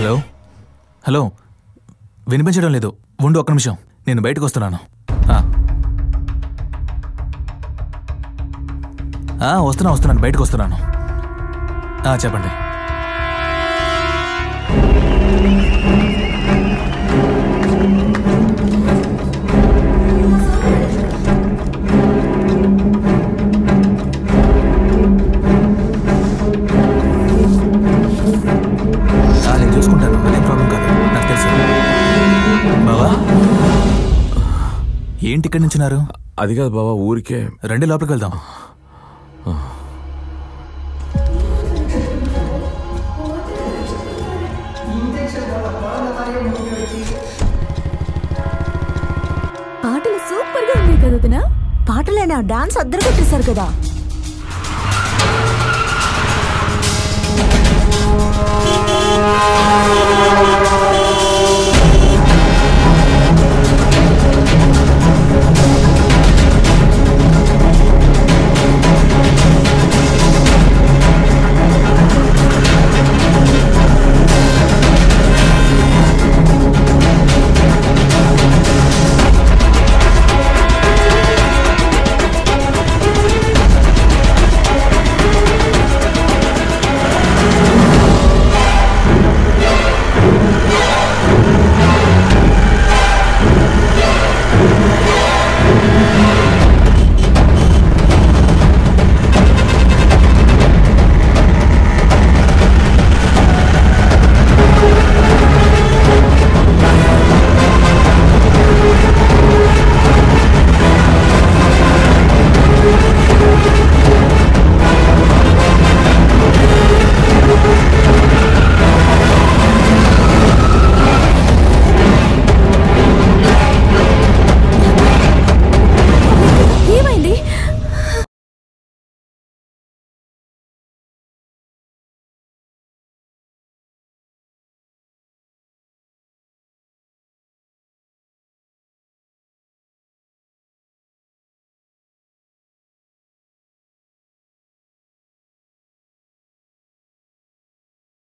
Hello hello వినిపించడం లేదు ఉండు ఒక్క నిమిషం నేను బయటకు వస్తున్నాను ఆ. ఆ, వస్తున్నా వస్తున్నాను బయటకు వస్తున్నాను ఆ, చెప్పండి ఆ, నేను చూసుకుంటాను అదేం ప్రాబ్లం కాదు నాకు తెలుసు బావా ఏంటి ఇక్కడి నుంచున్నారు అది కాదు బాబా ఊరికే రండి లోపలికి వెళ్దాం పాటలు సూపర్ గా ఉన్నాయి కదా వదినా? పాటలేనా డాన్స్ అద్దరు కొట్టేశారు కదా ఆ